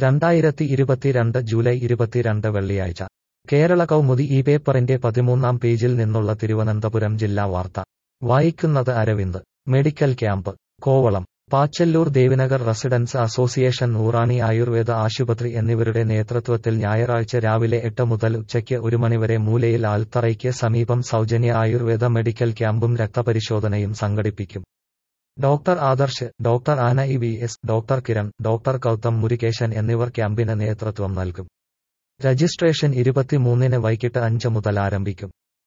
രണ്ടായിരത്തി ഇരുപത്തിരണ്ട് ജൂലൈ ഇരുപത്തിരണ്ട് വെള്ളിയാഴ്ച കേരള കൗമുദി ഈ പേപ്പറിന്റെ പതിമൂന്നാം പേജിൽ നിന്നുള്ള തിരുവനന്തപുരം ജില്ലാ വാർത്ത വായിക്കുന്നത് Aravind medical camp Kovalam Pachalloor Devinagar residence association Noorani Ayurveda ആശുപത്രി എന്നിവരുടെ നേതൃത്വത്തിൽ ഞായറാഴ്ച രാവിലെ എട്ട് മുതൽ ഉച്ചയ്ക്ക് ഒരു മണിവരെ മൂലയിൽ ആൽത്തറയ്ക്ക് സമീപം സൗജന്യ ആയുർവേദ മെഡിക്കൽ ക്യാമ്പും രക്തപരിശോധനയും സംഘടിപ്പിക്കും ഡോക്ടർ ആദർശ് ഡോക്ടർ ആന E V S doctor Kiran doctor Gautham Murukesan എന്നിവർ ക്യാമ്പിന് നേതൃത്വം നൽകും രജിസ്ട്രേഷൻ ഇരുപത്തിമൂന്നിന് വൈകിട്ട് അഞ്ച് മുതൽ ആരംഭിക്കും